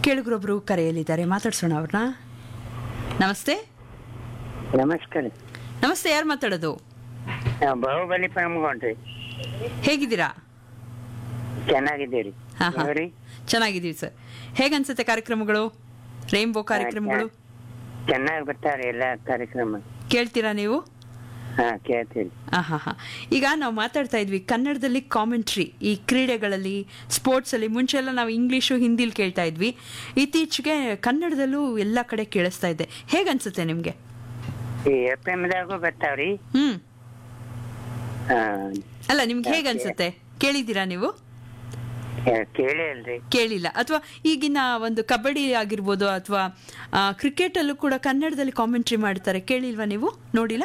ಕೇಳುಗರೊಬ್ರು ಕರೆಯಲಿದ್ದಾರೆ ಮಾತಾಡ್ಸೋಣ ಅವ್ರನ್ನ ನಮಸ್ತೆ ನಮಸ್ಕಾರ ನಮಸ್ತೆ ಯಾರು ಮಾತಾಡೋದು ನಾವು ಬಾಹುಬಲಿ ಪ್ರಮುಖನ್ರಿ ಹೇಗಿದ್ದೀರಾ ಚೆನ್ನಾಗಿದ್ದೀರಿ ಹಾ ಹಾ ನೀವ್ರಿ? ಚೆನ್ನಾಗಿದ್ದೀವಿ ಸರ್ ಹೇಗನ್ಸುತ್ತೆ ಕಾರ್ಯಕ್ರಮಗಳು ರೈನ್ಬೋ ಕಾರ್ಯಕ್ರಮಗಳು ಚೆನ್ನಾಗಿ ಬರ್ತಾರೆ ಎಲ್ಲ ಕಾರ್ಯಕ್ರಮ ಕೇಳ್ತೀರಾ ನೀವು ಹಾ ಕೇಳ್ತೀರಿ ಹಾ ಹಾ ಈಗ ನಾವು ಮಾತಾಡ್ತಾ ಇದ್ವಿ ಕನ್ನಡದಲ್ಲಿ ಕಾಮೆಂಟ್ರಿ ಈ ಕ್ರೀಡೆಗಳಲ್ಲಿ ಸ್ಪೋರ್ಟ್ಸಲ್ಲಿ ಮುಂಚೆ ಎಲ್ಲ ನಾವು ಇಂಗ್ಲೀಷು ಹಿಂದಿಲಿ ಕೇಳ್ತಾ ಇದ್ವಿ ಇತ್ತೀಚೆಗೆ ಕನ್ನಡದಲ್ಲೂ ಎಲ್ಲ ಕಡೆ ಕೇಳಿಸ್ತಾ ಇದೆ ಹೇಗನ್ಸುತ್ತೆ ನಿಮಗೆ ಈ ಎಫ್ ಎಮ್ ದಾಗೂ ಬರ್ತಾವ್ರಿ ಹ್ಮ್ ಹಾ, ಅಲ್ಲ ನಿಮ್ಗೆ ಹೇಗನ್ಸುತ್ತೆ ಕೇಳಿದ್ದೀರಾ ನೀವು ಕೇ- ಕೇಳೇ ಅಲ್ರಿ ಕೇಳಿಲ್ಲ ಅಥವಾ ಈಗಿನ ಒಂದು ಕಬಡ್ಡಿ ಆಗಿರ್ಬೋದು ಅಥವಾ ಕ್ರಿಕೆಟಲ್ಲೂ ಕೂಡ ಕನ್ನಡದಲ್ಲಿ ಕಾಮೆಂಟ್ರಿ ಮಾಡ್ತಾರೆ ಕೇಳಿಲ್ವಾ ನೀವು ನೋಡಿಲ್ಲ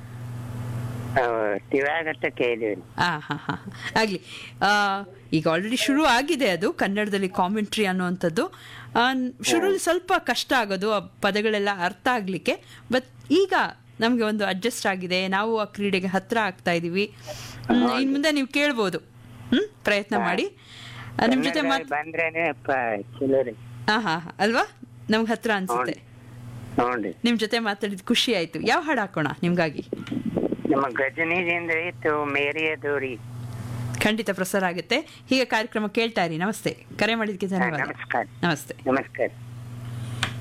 ತಿವಾಗತ್ತ ಕೇಳಿವ್ರಿ ಆ ಹಾ ಹಾ ಆಗಲಿ ಈಗ ಆಲ್ರೆಡಿ ಶುರು ಆಗಿದೆ ಅದು ಕನ್ನಡದಲ್ಲಿ ಕಾಮೆಂಟ್ರಿ ಅನ್ನುವಂಥದ್ದು ಶುರುಲಿ ಸ್ವಲ್ಪ ಕಷ್ಟ ಆಗೋದು ಆ ಪದಗಳೆಲ್ಲ ಅರ್ಥ ಆಗಲಿಕ್ಕೆ ಬಟ್ ಈಗ ನಮಗೆ ಒಂದು ಅಡ್ಜಸ್ಟ್ ಆಗಿದೆ ನಾವು ಆ ಕ್ರೀಡೆಗೆ ಹತ್ರ ಆಗ್ತಾ ಇದ್ದೀವಿ ಇನ್ನು ಮುಂದೆ ನೀವು ಕೇಳ್ಬೋದು ಹ್ಮ್ ಪ್ರಯತ್ನ ಮಾಡಿ ಆ, ನಿಮ್ ಜೊತೆ ಮಾತ್ ಕನ್ನಡದಲ್ಲಿ ಬಂದ್ರೇನೆ ಪ ಚಲೋ ರೀ ಹಾ ಹಾ ಹಾ. ಅಲ್ವಾ ನಮ್ಗೆ ಹತ್ರ ಅನ್ಸುತ್ತೆ ನೋಡ್ರಿ ನಿಮ್ ಜೊತೆ ಮಾತಾಡಿದ ಖುಷಿ ಆಯ್ತು ಯಾವ ಹಾಡು ಹಾಕೋಣ ನಿಮ್ಗಾಗಿ ನಮ್ಮ ಗಜನಿದಿಂದ ಇತ್ತು ಮೇರಿಯ ದೂರಿ ಖಂಡಿತ ಪ್ರಸಾರ ಆಗುತ್ತೆ ಹೀಗೆ ಕಾರ್ಯಕ್ರಮ ಕೇಳ್ತಾ ಇರಿ ನಮಸ್ತೆ ಕರೆ ಮಾಡಿದ್ದಕ್ಕೆ ಹಾ, ಧನ್ಯವಾದ ನಮಸ್ಕಾರ ನಮಸ್ತೆ ನಮಸ್ಕಾರ